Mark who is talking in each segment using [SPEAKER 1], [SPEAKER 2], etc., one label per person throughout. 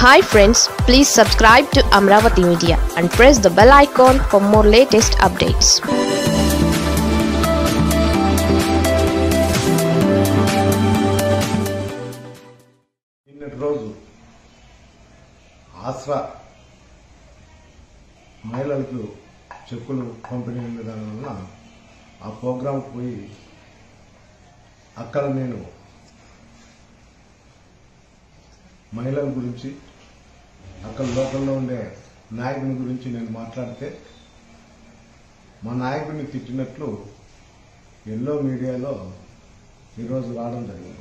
[SPEAKER 1] hi friends please subscribe to Amaravati media and press the bell icon for more latest updates
[SPEAKER 2] నిన్నటి రోజు ఆసరా మహిళలకు చెక్కులు పంపిణీ ఉన్న దాని వలన ఆ ప్రోగ్రాంకి పోయి అక్కడ నేను మహిళల గురించి అక్కడ లోకల్లో ఉండే నాయకుని గురించి నేను మాట్లాడితే మా నాయకుడిని తిట్టినట్లు ఎల్లో మీడియాలో ఈరోజు రావడం జరిగింది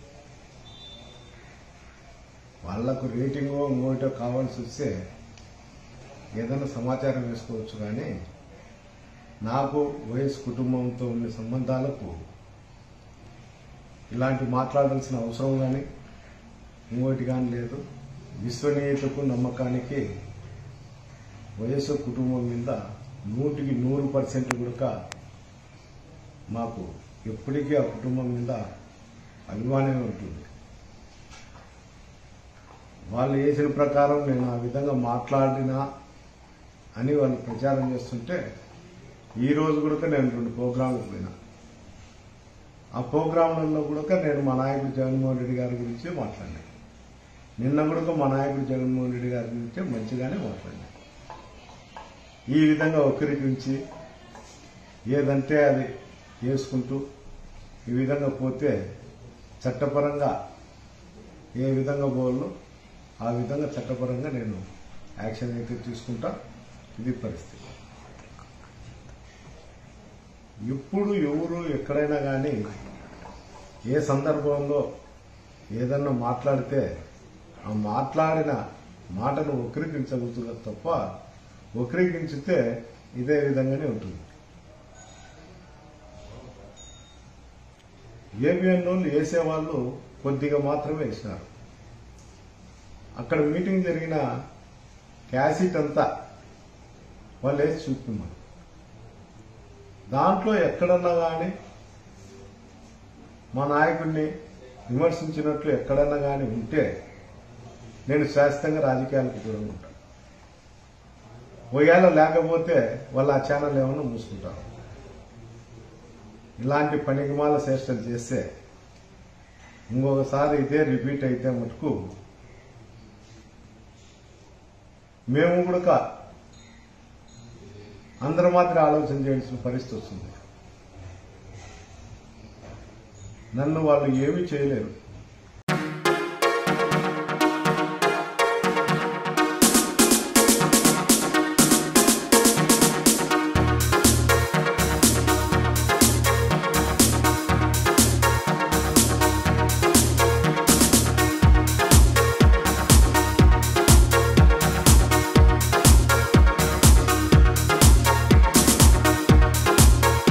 [SPEAKER 2] వాళ్లకు రేటింగో ఇంకోటో కావాల్సి వస్తే ఏదైనా సమాచారం వేసుకోవచ్చు కానీ నాకు వైఎస్ కుటుంబంతో ఉండే సంబంధాలకు ఇలాంటి మాట్లాడాల్సిన అవసరం కానీ ఇంకోటి కానీ లేదు విశ్వనీయతకు నమ్మకానికి వయస్సు కుటుంబం మీద నూటికి నూరు పర్సెంట్ కూడా మాకు ఎప్పటికీ ఆ కుటుంబం మీద అభిమానమే ఉంటుంది వాళ్ళు వేసిన ప్రకారం నేను ఆ విధంగా మాట్లాడినా అని వాళ్ళు ప్రచారం చేస్తుంటే ఈ రోజు కూడా నేను రెండు ప్రోగ్రాంలకు పోయినా ఆ ప్రోగ్రాంలలో కూడా నేను మా నాయకుడు జగన్మోహన్ రెడ్డి గారి గురించి మాట్లాడినా నిన్న కూడా మా నాయకుడు జగన్మోహన్ రెడ్డి గారి గురించి మంచిగానే మాట్లాడినా ఈ విధంగా వక్రీకరించి ఏదంటే అది చేసుకుంటూ ఈ విధంగా పోతే చట్టపరంగా ఏ విధంగా పోవాలో ఆ విధంగా చట్టపరంగా నేను యాక్షన్ అయితే తీసుకుంటా ఇది పరిస్థితి ఎప్పుడు ఎవరు ఎక్కడైనా కానీ ఏ సందర్భంలో ఏదన్నా మాట్లాడితే ఆ మాట్లాడిన మాటను వక్రీకరించగలుగుతున్నారు తప్ప వక్రీకరించితే ఇదే విధంగానే ఉంటుంది ఏబిఎన్ వాళ్ళు వేసేవాళ్ళు కొద్దిగా మాత్రమే వేసినారు అక్కడ మీటింగ్ జరిగిన క్యాసెట్ అంతా వాళ్ళు వేసి చూపుతున్నారు దాంట్లో ఎక్కడన్నా కానీ మా నాయకుడిని విమర్శించినట్లు ఎక్కడన్నా కానీ ఉంటే నేను శాశ్వతంగా రాజకీయాలకు దూరంగా ఉంటాను ఒకవేళ లేకపోతే వాళ్ళు ఆ ఛానల్ ఏమన్నా మూసుకుంటారు ఇలాంటి పనికిమాల చేష్టలు చేస్తే ఇంకొకసారి ఇదే రిపీట్ అయితే మటుకు మేము కూడా అందరూ మాత్రం ఆలోచన చేయాల్సిన పరిస్థితి వస్తుంది నన్ను వాళ్ళు ఏమీ చేయలేరు